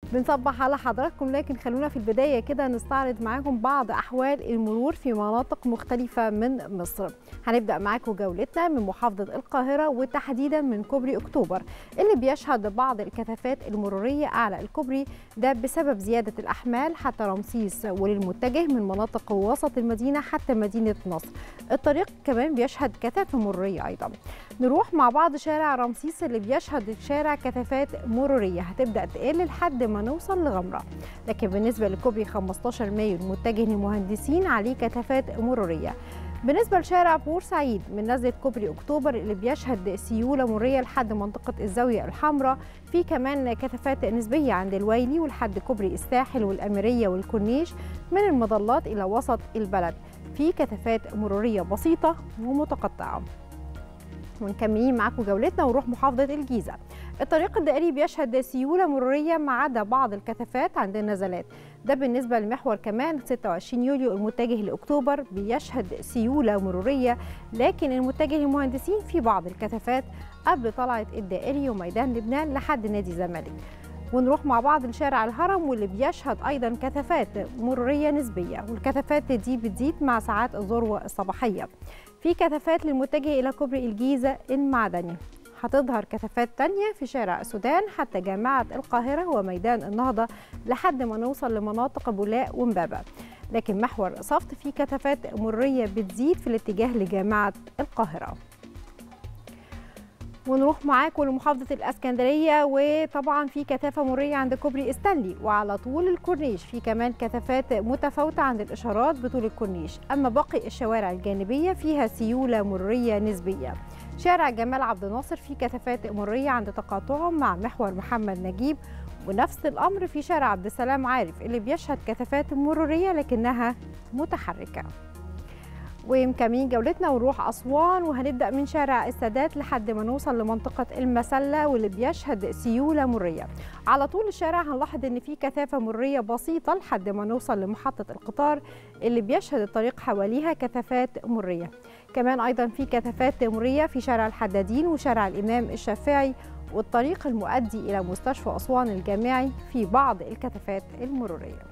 بنصبح على حضراتكم لكن خلونا في البداية كده نستعرض معاكم بعض أحوال المرور في مناطق مختلفة من مصر هنبدأ معاكم جولتنا من محافظة القاهرة وتحديدا من كوبري أكتوبر اللي بيشهد بعض الكثافات المرورية أعلى الكوبري ده بسبب زيادة الأحمال حتى رمسيس وللمتجه من مناطق وسط المدينة حتى مدينة نصر الطريق كمان بيشهد كثافة مرورية أيضا نروح مع بعض شارع رمسيس اللي بيشهد شارع كثافات مرورية هتبدأ تقل لحد ما نوصل لغمرة لكن بالنسبة لكوبري 15 مايو المتجه للمهندسين عليه كثافات مرورية بالنسبة لشارع بورسعيد من نزلة كوبري أكتوبر اللي بيشهد سيولة مرية لحد منطقة الزاوية الحمراء في كمان كثافات نسبية عند الويلي ولحد كوبري الساحل والأميرية والكورنيش من المظلات إلى وسط البلد في كثافات مرورية بسيطة ومتقطعة ونكملين معاكم جولتنا ونروح محافظة الجيزة الطريق الدائري بيشهد سيولة مرورية ما عدا بعض الكثافات عند النزلات ده بالنسبة لمحور كمان 26 يوليو المتجه لأكتوبر بيشهد سيولة مرورية لكن المتجه للمهندسين في بعض الكثافات قبل طلعة الدائري وميدان لبنان لحد نادي الزمالك ونروح مع بعض لشارع الهرم واللي بيشهد ايضا كثافات مروريه نسبيه والكثافات دي بتزيد مع ساعات الذروه الصباحيه في كثافات للمتجه الى كوبري الجيزه المعدني هتظهر كثافات تانية في شارع السودان حتى جامعة القاهرة وميدان النهضة لحد ما نوصل لمناطق بولاق ومبابة لكن محور صفت فيه كثافات مرورية بتزيد في الاتجاه لجامعة القاهرة ونروح معاكم لمحافظة الأسكندرية وطبعا في كثافة مرية عند كوبري استانلي وعلى طول الكورنيش في كمان كثافات متفاوتة عند الإشارات بطول الكورنيش أما باقي الشوارع الجانبية فيها سيولة مرية نسبية شارع جمال عبد الناصر في كثافات مرية عند تقاطعه مع محور محمد نجيب ونفس الأمر في شارع عبد السلام عارف اللي بيشهد كثافات مرورية لكنها متحركة ومكملين جولتنا ونروح أسوان وهنبدأ من شارع السادات لحد ما نوصل لمنطقة المسلة واللي بيشهد سيولة مرية على طول الشارع هنلاحظ إن في كثافة مرية بسيطة لحد ما نوصل لمحطة القطار اللي بيشهد الطريق حواليها كثافات مرية كمان أيضا في كثافات مرية في شارع الحدادين وشارع الإمام الشافعي والطريق المؤدي إلى مستشفى أسوان الجامعي في بعض الكثافات المرورية